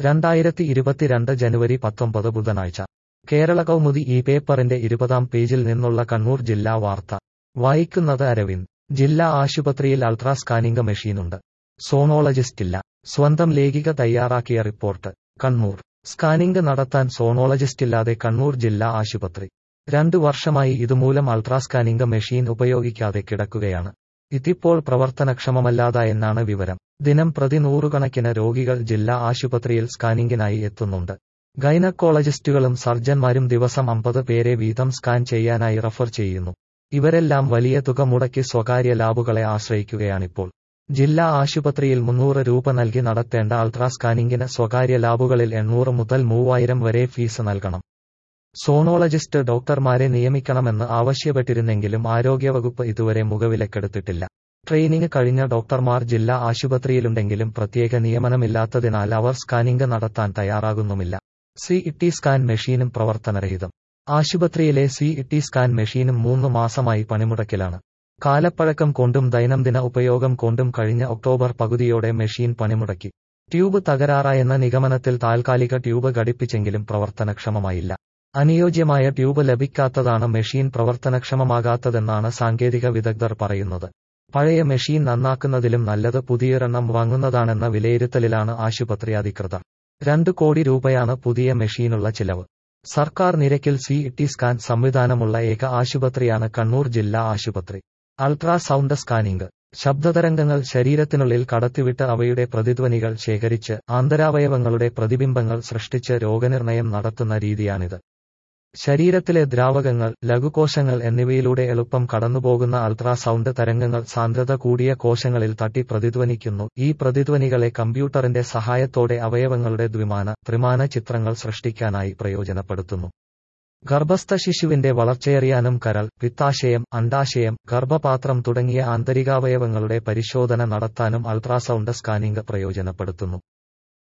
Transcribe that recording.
രണ്ടായിരത്തി ഇരുപത്തിരണ്ട് ജനുവരി പത്തൊമ്പത് ബുധനാഴ്ച കേരള കൗമുദി ഈ പേപ്പറിന്റെ ഇരുപതാം പേജിൽ നിന്നുള്ള കണ്ണൂർ ജില്ലാ വാർത്ത വായിക്കുന്നത് അരവിന്ദ് ജില്ലാ ആശുപത്രിയിൽ അൾട്രാ സ്കാനിംഗ് മെഷീനുണ്ട് സോണോളജിസ്റ്റില്ല സ്വന്തം ലേഖിക തയ്യാറാക്കിയ റിപ്പോർട്ട് കണ്ണൂർ സ്കാനിംഗ് നടത്താൻ സോണോളജിസ്റ്റില്ലാതെ കണ്ണൂർ ജില്ലാ ആശുപത്രി രണ്ടു വർഷമായി ഇതുമൂലം അൾട്രാ സ്കാനിംഗ് മെഷീൻ ഉപയോഗിക്കാതെ കിടക്കുകയാണ് ഇതിപ്പോൾ പ്രവർത്തനക്ഷമമല്ലാതായെന്നാണ് വിവരം ദിനം പ്രതി നൂറുകണക്കിന് രോഗികൾ ജില്ലാ ആശുപത്രിയിൽ സ്കാനിംഗിനായി എത്തുന്നുണ്ട് ഗൈനക്കോളജിസ്റ്റുകളും സർജന്മാരും ദിവസം അമ്പത് പേരെ വീതം സ്കാൻ ചെയ്യാനായി റഫർ ചെയ്യുന്നു ഇവരെല്ലാം വലിയ തുക മുടക്കി സ്വകാര്യ ലാബുകളെ ആശ്രയിക്കുകയാണിപ്പോൾ ജില്ലാ ആശുപത്രിയിൽ മുന്നൂറ് രൂപ നൽകി നടത്തേണ്ട അൾട്രാ സ്കാനിംഗിന് സ്വകാര്യ ലാബുകളിൽ എണ്ണൂറ് മുതൽ മൂവായിരം വരെ ഫീസ് നൽകണം സോണോളജിസ്റ്റ് ഡോക്ടർമാരെ നിയമിക്കണമെന്ന് ആവശ്യപ്പെട്ടിരുന്നെങ്കിലും ആരോഗ്യവകുപ്പ് ഇതുവരെ മുഖവിലക്കെടുത്തിട്ടില്ല ട്രെയിനിങ് കഴിഞ്ഞ ഡോക്ടർമാർ ജില്ലാ ആശുപത്രിയിലുണ്ടെങ്കിലും പ്രത്യേക നിയമനമില്ലാത്തതിനാൽ അവർ സ്കാനിംഗ് നടത്താൻ തയ്യാറാകുന്നുമില്ല സി ടി സ്കാൻ മെഷീനും പ്രവർത്തനരഹിതം ആശുപത്രിയിലെ സി ടി സ്കാൻ മെഷീനും മൂന്ന് മാസമായി പണിമുടക്കിലാണ് കാലപ്പഴക്കം കൊണ്ടും ദൈനംദിന ഉപയോഗം കൊണ്ടും കഴിഞ്ഞ ഒക്ടോബർ പകുതിയോടെ മെഷീൻ പണിമുടക്കി ട്യൂബ് തകരാറായെന്ന നിഗമനത്തിൽ താൽക്കാലിക ട്യൂബ് ഘടിപ്പിച്ചെങ്കിലും പ്രവർത്തനക്ഷമമായില്ല അനുയോജ്യമായ ട്യൂബ് ലഭിക്കാത്തതാണ് മെഷീൻ പ്രവർത്തനക്ഷമമാകാത്തതെന്നാണ് സാങ്കേതിക വിദഗ്ധർ പറയുന്നത് പഴയ മെഷീൻ നന്നാക്കുന്നതിലും നല്ലത് പുതിയൊരെണ്ണം വാങ്ങുന്നതാണെന്ന വിലയിരുത്തലിലാണ് ആശുപത്രി അധികൃതർ രണ്ട് കോടി രൂപയാണ് പുതിയ മെഷീനുള്ള ചിലവ് സർക്കാർ നിരക്കിൽ സി ടി സ്കാൻ സംവിധാനമുള്ള ഏക ആശുപത്രിയാണ് കണ്ണൂർ ജില്ലാ ആശുപത്രി അൾട്രാസൗണ്ട് സ്കാനിംഗ് ശബ്ദതരംഗങ്ങൾ ശരീരത്തിനുള്ളിൽ കടത്തിവിട്ട് അവയുടെ പ്രതിധ്വനികൾ ശേഖരിച്ച് ആന്തരാവയവങ്ങളുടെ പ്രതിബിംബങ്ങൾ സൃഷ്ടിച്ച് രോഗനിർണയം നടത്തുന്ന രീതിയാണിത് ശരീരത്തിലെ ദ്രാവകങ്ങൾ ലഘുകോശങ്ങൾ എന്നിവയിലൂടെ എളുപ്പം കടന്നുപോകുന്ന അൾട്രാസൗണ്ട് തരംഗങ്ങൾ സാന്ദ്രത കൂടിയ കോശങ്ങളിൽ തട്ടി പ്രതിധ്വനിക്കുന്നു ഈ പ്രതിധ്വനികളെ കമ്പ്യൂട്ടറിന്റെ സഹായത്തോടെ അവയവങ്ങളുടെ ദ്വിമാന ത്രിമാന ചിത്രങ്ങൾ സൃഷ്ടിക്കാനായി പ്രയോജനപ്പെടുത്തുന്നു ഗർഭസ്ഥ ശിശുവിന്റെ വളർച്ചയറിയാനും കരൾ പിത്താശയം അണ്ടാശയം ഗർഭപാത്രം തുടങ്ങിയ ആന്തരികാവയവങ്ങളുടെ പരിശോധന നടത്താനും അൾട്രാസൗണ്ട് സ്കാനിംഗ് പ്രയോജനപ്പെടുത്തുന്നു